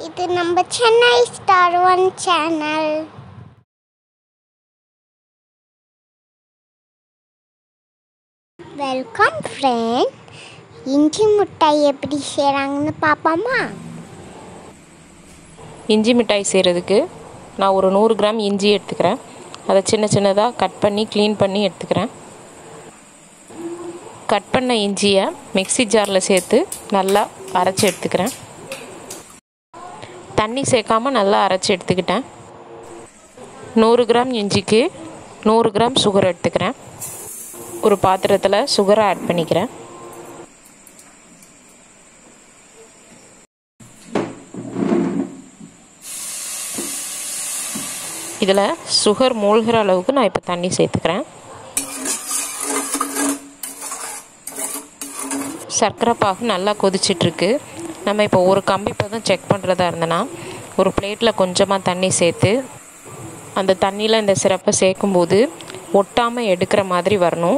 இது நம்ம Chennai star one channel welcome friend இஞ்சி மிட்டாய் எப்படி செய்கிறாங்கன்னு பார்ப்போமா இஞ்சி மிட்டாய் செய்கிறதுக்கு நான் ஒரு நூறு கிராம் இஞ்சி எடுத்துக்கிறேன் அதை சின்ன சின்னதாக கட் பண்ணி க்ளீன் பண்ணி எடுத்துக்கிறேன் கட் பண்ண இஞ்சியை மிக்ஸி ஜாரில் சேர்த்து நல்லா அரைச்சி எடுத்துக்கிறேன் தண்ணி சேர்க்காம நல்லா அரைச்சி எடுத்துக்கிட்டேன் நூறு கிராம் இஞ்சிக்கு நூறு கிராம் சுகர் எடுத்துக்கிறேன் ஒரு பாத்திரத்தில் சுகரை ஆட் பண்ணிக்கிறேன் இதில் சுகர் மூழ்கிற அளவுக்கு நான் இப்போ தண்ணி சேர்த்துக்கிறேன் சர்க்கரை பாகு நல்லா கொதிச்சிட்ருக்கு நம்ம இப்போ ஒரு கம்பி பதம் செக் பண்ணுறதா இருந்தனா ஒரு பிளேட்டில் கொஞ்சமாக தண்ணி சேர்த்து அந்த தண்ணியில் இந்த சிரப்பை சேர்க்கும்போது ஒட்டாமல் எடுக்கிற மாதிரி வரணும்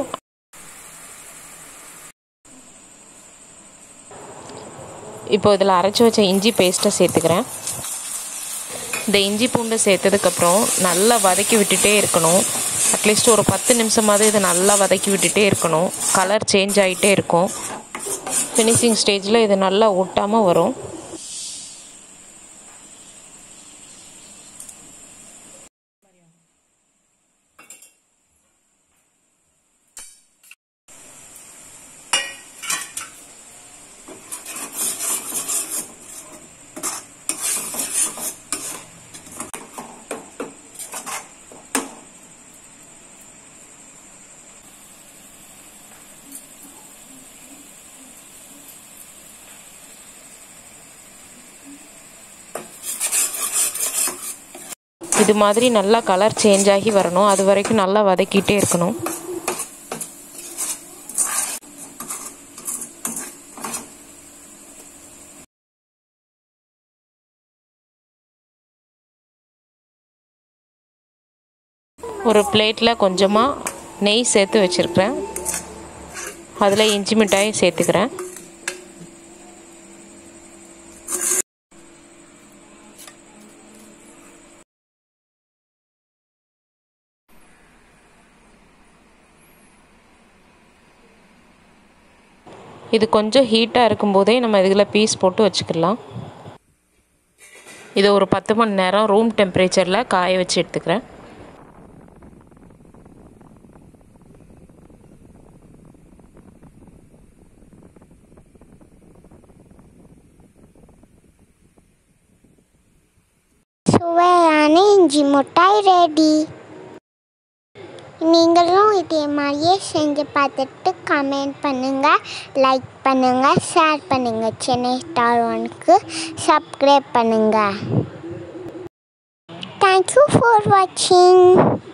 இப்போ இதில் அரைச்சி வச்ச இஞ்சி பேஸ்ட்டை சேர்த்துக்கிறேன் இந்த இஞ்சி பூண்டு சேர்த்ததுக்கப்புறம் நல்லா வதக்கி விட்டுட்டே இருக்கணும் அட்லீஸ்ட் ஒரு பத்து நிமிஷமாவது இதை நல்லா வதக்கி விட்டுட்டே இருக்கணும் கலர் சேஞ்ச் ஆகிட்டே இருக்கும் ஃபினிஷிங் ஸ்டேஜில் இது நல்லா ஒட்டாமல் வரும் இது மாதிரி நல்லா கலர் சேஞ்ச் ஆகி வரணும் அது வரைக்கும் நல்லா வதக்கிட்டே இருக்கணும் ஒரு பிளேட்டில் கொஞ்சமாக நெய் சேர்த்து வச்சுருக்கிறேன் அதில் இஞ்சி மிட்டாயை சேர்த்துக்கிறேன் இது கொஞ்சம் ஹீட்டாக இருக்கும்போதே நம்ம இதில் பீஸ் போட்டு வச்சுக்கலாம் இதை ஒரு பத்து மணி நேரம் ரூம் டெம்பரேச்சரில் காய வச்சு எடுத்துக்கிறேன் சுவையான இஞ்சி மிட்டாய் ரெடி நீங்களும் இதே மாதிரியே செஞ்சு பார்த்துட்டு கமெண்ட் பண்ணுங்கள் லைக் பண்ணுங்கள் ஷேர் பண்ணுங்கள் சென்னை ஸ்டார் ஒனுக்கு சப்ஸ்கிரைப் பண்ணுங்கள் தேங்க்யூ ஃபார் வாட்சிங்